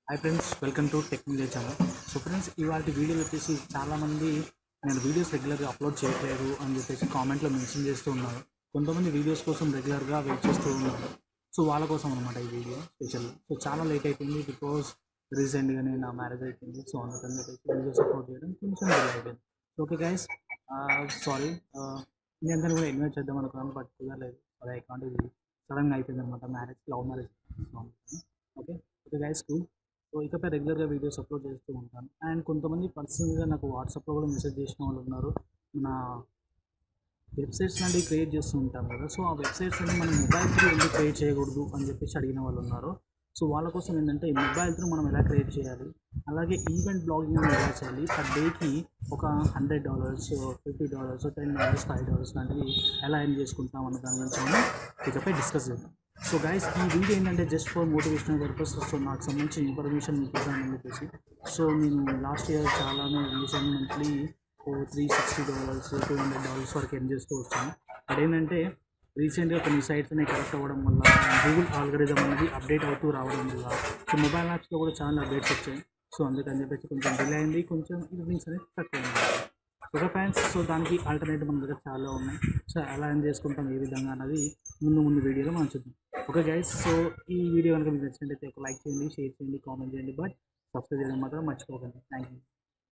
hi friends welcome to tech media channel so friends ఇవాళ వీడియోలు వచ్చేసి చాలామంది నేను వీడియోస్ రెగ్యులర్గా అప్లోడ్ చేయట్లేదు అని చెప్పేసి కామెంట్లో మెన్షన్ చేస్తూ ఉన్నారు కొంతమంది వీడియోస్ కోసం రెగ్యులర్గా వెయిట్ చేస్తూ ఉన్నారు సో వాళ్ళ కోసం అనమాట ఈ వీడియో స్పెషల్ సో చాలా లేట్ అయిపోయింది బికాస్ రీసెంట్గానే నా మ్యారేజ్ అయిపోయింది సో అందుకని చెప్పేసి వీడియోస్ అప్లోడ్ చేయడం కొంచెం డిలే అయిపోయింది ఓకే గైస్ సారీ మీ అందరిని కూడా ఇన్వైట్ చేద్దాం అనుకున్నాను బట్ కుదరలేదు అదే అకౌంట్ ఇది సడన్గా అయిపోయింది అనమాట marriage love marriage okay okay guys cool so ఇకపై రెగ్యులర్గా వీడియోస్ అప్లోడ్ చేస్తూ ఉంటాను అండ్ కొంతమంది పర్సనల్గా నాకు వాట్సాప్లో కూడా మెసేజ్ చేసిన వాళ్ళు ఉన్నారు మన వెబ్సైట్స్ లాంటివి క్రియేట్ చేస్తూ ఉంటాం కదా సో ఆ వెబ్సైట్స్ అన్ని మనం మొబైల్ త్రూ ఎందుకు క్రియేట్ చేయకూడదు అని చెప్పేసి అడిగిన వాళ్ళు ఉన్నారు సో వాళ్ళ కోసం ఏంటంటే ఈ మొబైల్ త్రూ మనం ఎలా క్రియేట్ చేయాలి అలాగే ఈవెంట్ బ్లాగింగ్ అనేది ఎలా చేయాలి పర్ డేకి ఒక hundred dollars fifty dollars ten dollars five dollars లాంటివి ఎలా ఎర్న్ చేసుకుంటాం అన్న దాని గురించి మనం ఇకపై డిస్కస్ చేద్దాం సో గైస్ ఈ వీడియో ఏంటంటే just for motivational purpose so నాకు సంబంధించిన ఇన్ఫర్మేషన్ మీకు ఇద్దామని చెప్పేసి సో నేను లాస్ట్ ఇయర్ చాలానే రీసెంట్ మంత్లీ ఓ three sixty dollars two hundred dollars వరకు ఎర్న్ చేస్తూ వచ్చాను బట్ ఏంటంటే రీసెంట్గా కొన్ని సైట్స్ అనేవి కరెక్ట్ అవ్వడం వల్ల గూగుల్ ఆల్గరిజం అనేది అప్డేట్ అవుతూ రావడం వల్ల సో మొబైల్ యాప్స్లో కూడా చాలా అప్డేట్స్ వచ్చాయి సో అందుకని చెప్పేసి కొంచెం డిలే అయింది కొంచెం ఈవినింగ్స్ అనేది తక్కువ అయింది ఓకే ఫ్యాన్స్ సో దానికి ఆల్టర్నేటివ్ మన దగ్గర చాలా ఉన్నాయి సో ఎలా ఏం చేసుకుంటాం ఏ విధంగా అన్నది ముందు ముందు వీడియోలో మనం చూద్దాం ఓకే గైస్ సో ఈ వీడియో కనుక మీకు నచ్చినట్లయితే ఒక లైక్ చేయండి షేర్ చేయండి కామెంట్ చేయండి బట్ సబ్స్క్రైబ్ చేయడం మాత్రం మర్చిపోకండి థ్యాంక్ యూ